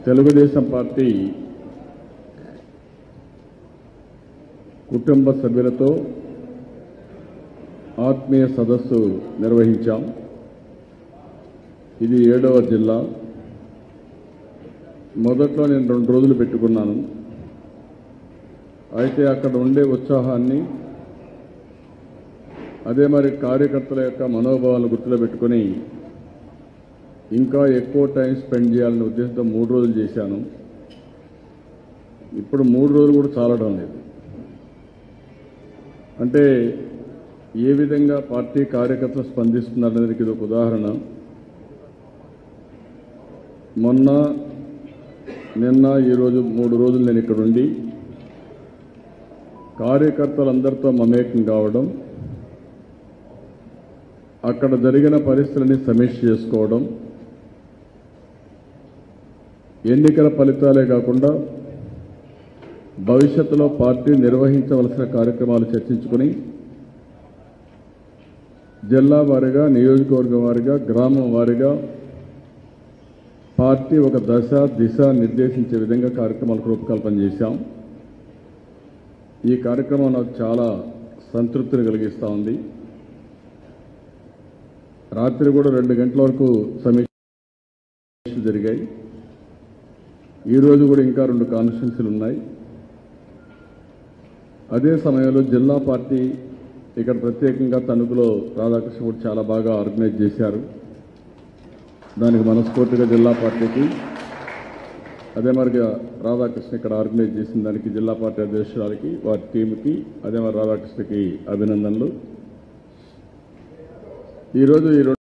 Telugu Desam party కుటుంబ సభ్యులతో ఆత్మీయ సదస్సు నిర్వహించాం ఇది ఏడవ జిల్లా మొదట్లో నేను రెండు రోజులు పెట్టుకున్నాను అయితే అక్కడ ఉండే ఉత్సాహాన్ని అదే మరి కార్యకర్తల యొక్క మనోభావాలను గుర్తులో పెట్టుకొని ఇంకా ఎక్కువ టైం స్పెండ్ చేయాలనే ఉద్దేశంతో మూడు రోజులు చేశాను ఇప్పుడు మూడు రోజులు కూడా చాలడం లేదు అంటే ఏ విధంగా పార్టీ కార్యకర్తలు స్పందిస్తున్నారనేది ఇది ఒక ఉదాహరణ మొన్న నిన్న ఈరోజు మూడు రోజులు నేను ఇక్కడ ఉండి కార్యకర్తలందరితో మమేకం కావడం అక్కడ జరిగిన పరిస్థితులని సమీక్ష చేసుకోవడం ఎన్నికల ఫలితాలే కాకుండా భవిష్యత్తులో పార్టీ నిర్వహించవలసిన కార్యక్రమాలు చర్చించుకుని జిల్లా వారీగా నియోజకవర్గం వారీగా గ్రామం వారీగా పార్టీ ఒక దశ దిశ నిర్దేశించే విధంగా కార్యక్రమాలకు రూపకల్పన చేశాం ఈ కార్యక్రమం నాకు చాలా సంతృప్తిని కలిగిస్తూ ఉంది రాత్రి కూడా రెండు గంటల వరకు సమీక్ష జరిగాయి ఈరోజు కూడా ఇంకా రెండు కాన్స్టిట్యున్సీలు ఉన్నాయి అదే సమయంలో జిల్లా పార్టీ ఇక్కడ ప్రత్యేకంగా తణుకులో రాధాకృష్ణ కూడా చాలా బాగా ఆర్గనైజ్ చేశారు దానికి మనస్ఫూర్తిగా జిల్లా పార్టీకి అదే మరిగా రాధాకృష్ణ ఇక్కడ ఆర్గనైజ్ చేసిన దానికి జిల్లా పార్టీ అధ్యక్షురాలకి వారి టీంకి అదే మరి రాధాకృష్ణకి అభినందనలు ఈరోజు ఈ రెండు